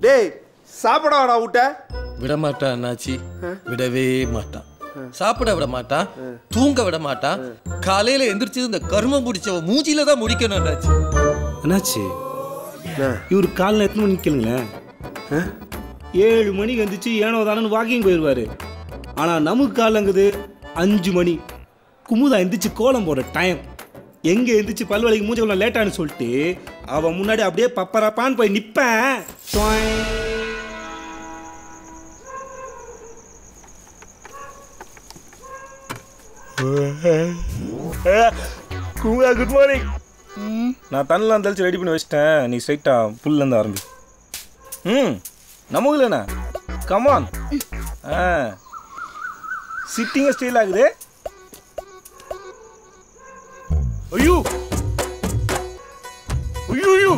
டேய் சாப்பிட வாடா விட்ட விட மாட்டான் அண்ணாச்சி விடவே மாட்டான் சாப்பிட விட மாட்டான் தூங்க விட மாட்டான் காலையில எந்திரிச்சு இந்த கருமம் முடிச்சவ மூஞ்சில தான் முடிக்கணும் அண்ணாச்சி என்னாச்சு இவர் காலில் எத்தனை மணிக்கு கேளுங்களேன் ஏழு மணிக்கு வந்துச்சு ஏனோ தானு வாக்கிங் போயிடுவாரு ஆனால் நமக்கு காலங்குது அஞ்சு மணி குமுதா எந்திரிச்சு கோலம் போட டைம் எங்கே எந்திரிச்சு பல்வலிக்கு மூஞ்ச கொஞ்சம் லேட்டானு சொல்லிட்டு அவன் முன்னாடி அப்படியே பப்பரப்பான்னு போய் நிற்பேன் குமுதா குட் மார்னிங் நான் தண்ணெலாம் தெளிச்சு ரெடி பண்ணி வச்சிட்டேன் நீ ஸ்ட்ரைட்டாக புல்லேருந்து ஆரம்பி ம் நமக்கு இல்லைண்ணா கமான் ஆ சிட்டிங்க ஸ்டைல் ஆகுது ஐயோ ஐயோ ஐயோ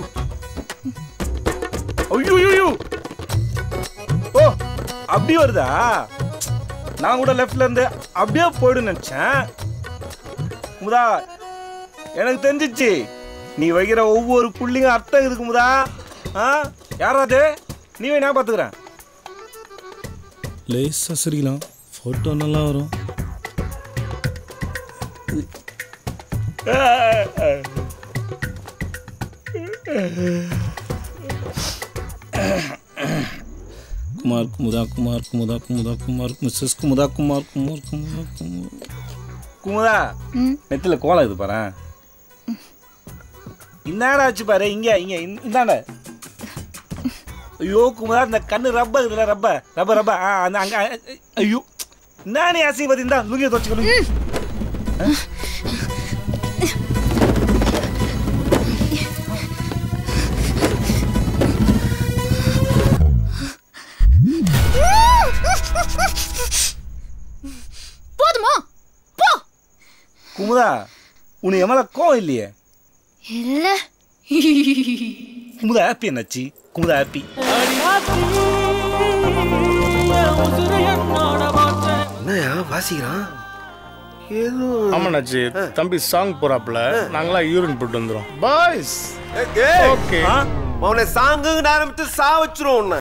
ஐயோ ஐயோ ஓ அப்படி வருதா நான் கூட லெஃப்ட்ல இருந்து அப்படியே போயிடு நினைச்சேன் முதா எனக்கு தெரிஞ்சிச்சு நீ வைக்கிற ஒவ்வொரு புள்ளிங்க அர்த்தம் இருக்கு முதா ஆ யாராவது நீ வை, நான் பார்த்துக்கிறேன் லேசாக சிரிக்கலாம் ஃபோட்டோ நல்லா வரும் குமார் குமுதா குமார் குமுதா குமுதா குமார் மிஸ்ஸஸ் குமுதா குமார் குமார் குமார் குமார் குமுதா நெத்தில கோலம் இது பாரு இன்னாடா ஆச்சு பாரு இங்க இங்க இந்த- இந்தாண்ட ஐயோ குமுதா இந்த கண்ணு ரப்ப இதுல ரப்ப ரப்ப ரப்ப ஆ அந்த அங்க அ- ஐயோ நானே அசிங்கப்பதி இந்தா லுங்கிய துவச்சுக்கணும் போதுமா போ குமுதா உனக்கு என் மேல கோவம் இல்லையே இல்ல குமுதா ஹாப்பி என்னாச்சு குமுதா ஹாப்பி என்னயா வாசிக்கிறான் ஏதோ ஆமாண்ணாச்சி தம்பி சாங் போறாப்புல நாங்களாம் யூரின் போட்டு வந்துடும் பாய்ஸ் ஏய், ஓகே அவனை சாங்குன்னு ஆரம்பிச்சு சா வச்சிரும் உன்னை